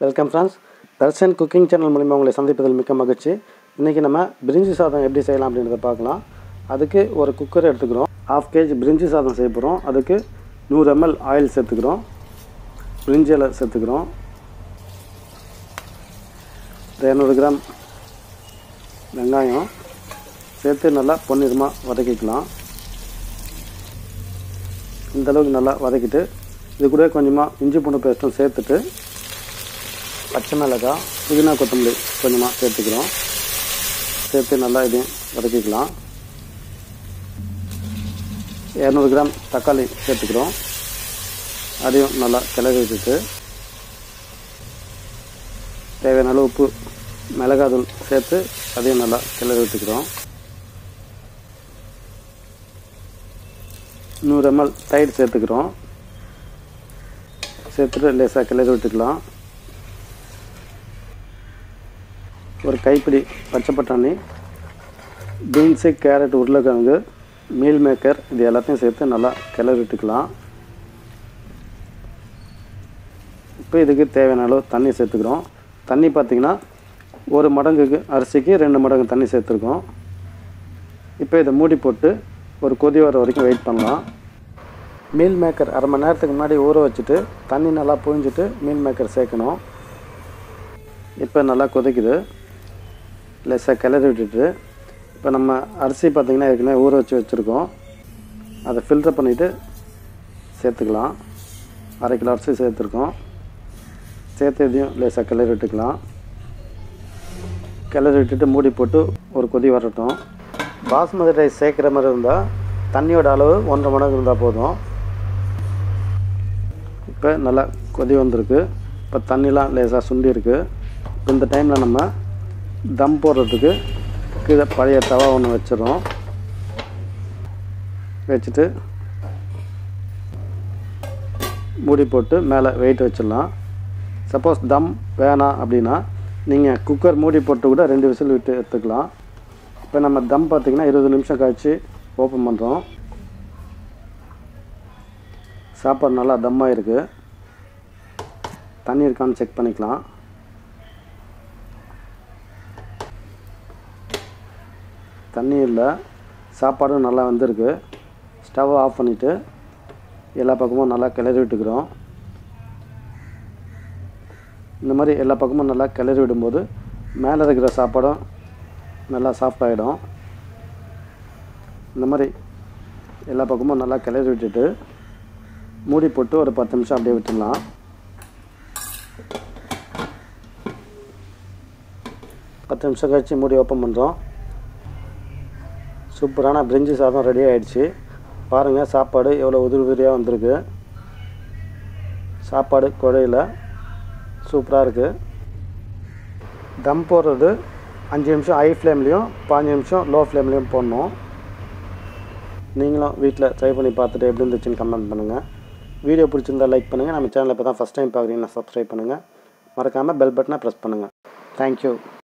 welcome friends Darshan cooking channel மூலிமா உங்களை சந்திப்பதில் மிக்க மகிழ்ச்சி இன்றைக்கி நம்ம பிரிஞ்சி சாதம் எப்படி செய்யலாம் அப்படின்றத பார்க்கலாம் அதுக்கு ஒரு குக்கர் எடுத்துக்கிறோம் ஹாஃப் கேஜி பிரிஞ்சி சாதம் செய்ய போகிறோம் அதுக்கு நூறு எம்எல் ஆயில் சேர்த்துக்கிறோம் பிரிஞ்சி இலை சேர்த்துக்கிறோம் இரநூறு கிராம் வெங்காயம் சேர்த்து நல்லா பொன்னிறமாக வதக்கிக்கலாம் இந்த அளவுக்கு நல்லா வதக்கிட்டு இது கூட கொஞ்சமாக இஞ்சி பூண்டு பேஸ்ட்டும் சேர்த்துட்டு பச்சை மிளகாய் புதினா கொத்தமல்லி கொஞ்சமாக சேர்த்துக்கிறோம் சேர்த்து நல்லா இதையும் வதக்கிக்கலாம் இரநூறு கிராம் தக்காளி சேர்த்துக்கிறோம் அதையும் நல்லா கிளறி விட்டுட்டு தேவையான அளவு உப்பு மிளகாத்தூள் சேர்த்து அதையும் நல்லா கிளறி விட்டுக்கிறோம் நூறு எம்எல் தயிர் சேர்த்துக்கிறோம் சேர்த்துட்டு லேசாக கிளறி விட்டுக்கலாம் ஒரு கைப்பிடி பச்சை பட்டாணி பீன்ஸு கேரட் உருளைக்கிழங்கு மீல் மேக்கர் இது எல்லாத்தையும் சேர்த்து நல்லா கிளறி விட்டுக்கலாம் இப்போ இதுக்கு தேவையான அளவு தண்ணி சேர்த்துக்கிறோம் தண்ணி பார்த்திங்கன்னா ஒரு மடங்குக்கு அரிசிக்கு ரெண்டு மடங்கு தண்ணி சேர்த்துருக்கோம் இப்போ இதை மூடி போட்டு ஒரு கொதி வர வரைக்கும் வெயிட் பண்ணலாம் மீல் மேக்கர் அரை மணி நேரத்துக்கு முன்னாடி ஊற வச்சுட்டு தண்ணி நல்லா புழிஞ்சிட்டு மீல் மேக்கர் சேர்க்கணும் இப்போ நல்லா கொதிக்குது லேசாக கிளறி விட்டுட்டு இப்போ நம்ம அரிசி பார்த்திங்கன்னா ஏற்கனவே ஊற வச்சு வச்சுருக்கோம் அதை ஃபில்டர் பண்ணிவிட்டு சேர்த்துக்கலாம் அரை கிலோ அரிசி சேர்த்துருக்கோம் சேர்த்து இதையும் லேசாக கிளறி விட்டுக்கலாம் கிளறி விட்டுட்டு மூடி போட்டு ஒரு கொதி வரட்டும் பாஸ்மதி ரைஸ் சேர்க்குற மாதிரி இருந்தால் தண்ணியோட அளவு ஒன்றரை மடங்கு இருந்தால் போதும் இப்போ நல்லா கொதி வந்திருக்கு இப்போ தண்ணிலாம் லேசாக சுண்டி இருக்கு இப்போ இந்த டைமில் நம்ம தம் போடுறதுக்கு கீழே பழைய தவா ஒன்று வச்சிடறோம் வச்சுட்டு மூடி போட்டு மேலே வெயிட் வச்சிடலாம் சப்போஸ் தம் வேணாம் அப்படின்னா நீங்கள் குக்கர் மூடி போட்டு கூட ரெண்டு விசில் விட்டு எடுத்துக்கலாம் இப்போ நம்ம தம் பார்த்திங்கன்னா இருபது நிமிஷம் கழித்து ஓப்பன் பண்ணுறோம் சாப்பாடு நல்லா தம்மாக இருக்குது தண்ணி இருக்கான்னு செக் பண்ணிக்கலாம் தண்ணி இல்லை சாப்பாடும் நல்லா வந்திருக்கு ஸ்டவ் ஆஃப் பண்ணிவிட்டு எல்லா பக்கமும் நல்லா கிளறி விட்டுக்கிறோம் இந்த மாதிரி எல்லா பக்கமும் நல்லா கிளறி விடும்போது மேலே இருக்கிற சாப்பாடும் நல்லா சாஃப்ட் ஆகிடும் இந்த மாதிரி எல்லா பக்கமும் நல்லா கிளறி விட்டுட்டு மூடி போட்டு ஒரு பத்து நிமிஷம் அப்படியே விட்டுடலாம் பத்து நிமிஷம் கழித்து மூடி ஓப்பன் பண்ணுறோம் சூப்பரான பிரிஞ்சி சாதம் ரெடி ஆகிடுச்சு பாருங்கள் சாப்பாடு எவ்வளோ உதிரி உதிரியாக வந்திருக்கு சாப்பாடு குழையில் சூப்பராக இருக்குது தம் போடுறது அஞ்சு நிமிஷம் ஹை ஃப்ளேம்லேயும் பாஞ்சு நிமிஷம் லோ ஃப்ளேம்லேயும் போடணும் நீங்களும் வீட்டில் ட்ரை பண்ணி பார்த்துட்டு எப்படி இருந்துச்சுன்னு கமெண்ட் பண்ணுங்கள் வீடியோ பிடிச்சிருந்தா லைக் பண்ணுங்கள் நம்ம சேனலை இப்போ தான் ஃபஸ்ட் டைம் பார்க்குறீங்கன்னா சப்ஸ்கிரைப் பண்ணுங்கள் மறக்காமல் பெல் பட்டனை ப்ரெஸ் பண்ணுங்கள் தேங்க்யூ